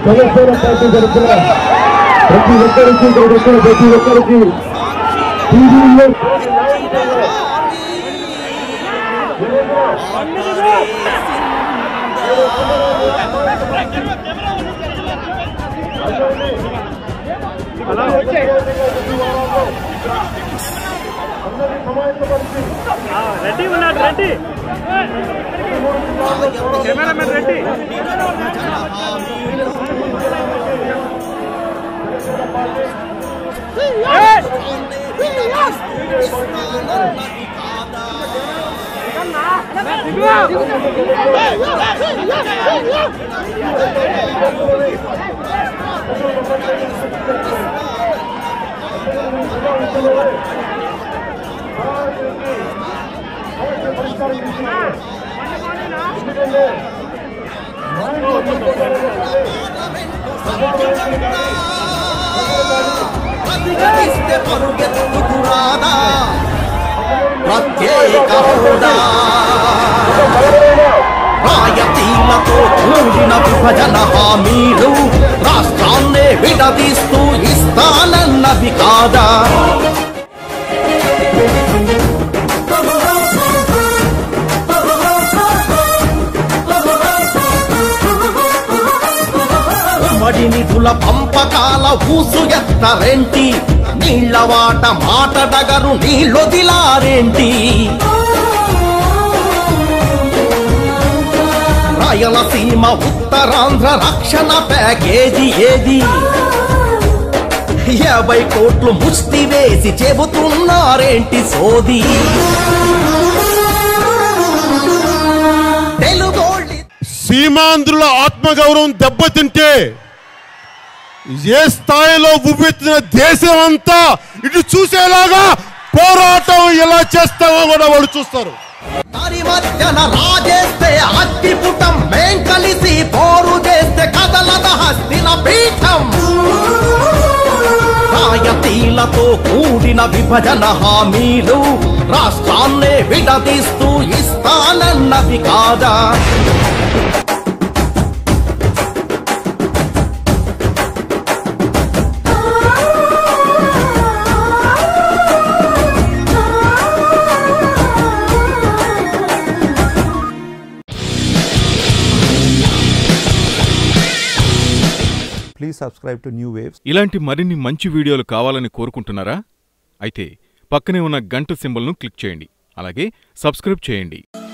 Janasena party తరఫున ప్రతి ఒక్కరికి ఇక్కడ వచ్చిన ప్రతి ఒక్కరికి టీవీలో రెడ్డి ఉన్నాడు రెడ్డి కెమెరామెన్ రెడ్డి ప్రతిఘటిస్తే పరుగెత్తుకురాదా ప్రత్యేక హోదా రాయతీలతో కూడిన విభజన హామీలు రాష్ట్రాన్నే విడదీస్తూ ఇస్తానన్నవి కాదా ఉమ్మడి నిధుల పంపకాల ఊసు ఎత్తరేంటి నీళ్ల వాట మాట డగరు నీళ్ళొదిలారేంటి రాయలసీమ ఉత్తరాంధ్ర రక్షణ ప్యాకేజీ ఏది యాభై కోట్లు ముష్టి వేసి చెబుతున్నారేంటి సోది తెలుగోళ్ళి సీమాంధ్రుల ఆత్మగౌరవం దెబ్బతింటే ఏ స్థాయిలో ఉవ్వెత్తిన దేశం అంతా ఇటు చూసేలాగా పోరాటం ఎలా చేస్తామో కూడా వాళ్ళు చూస్తారు దారి మధ్యన రాజేస్తే అగ్గిపుటం మేం కలిసి పోరు చేస్తే కదలద హస్తిన పీఠం రాయతీలతో కూడిన విభజన హామీలు రాష్ట్రాన్నే విడదీస్తూ ఇస్తానన్నవి కాదా Please subscribe to New Waves. ఇలాంటి మరిన్ని మంచి వీడియోలు కావాలని కోరుకుంటున్నారా అయితే పక్కనే ఉన్న గంట సింబల్ను క్లిక్ చేయండి అలాగే సబ్స్క్రైబ్ చేయండి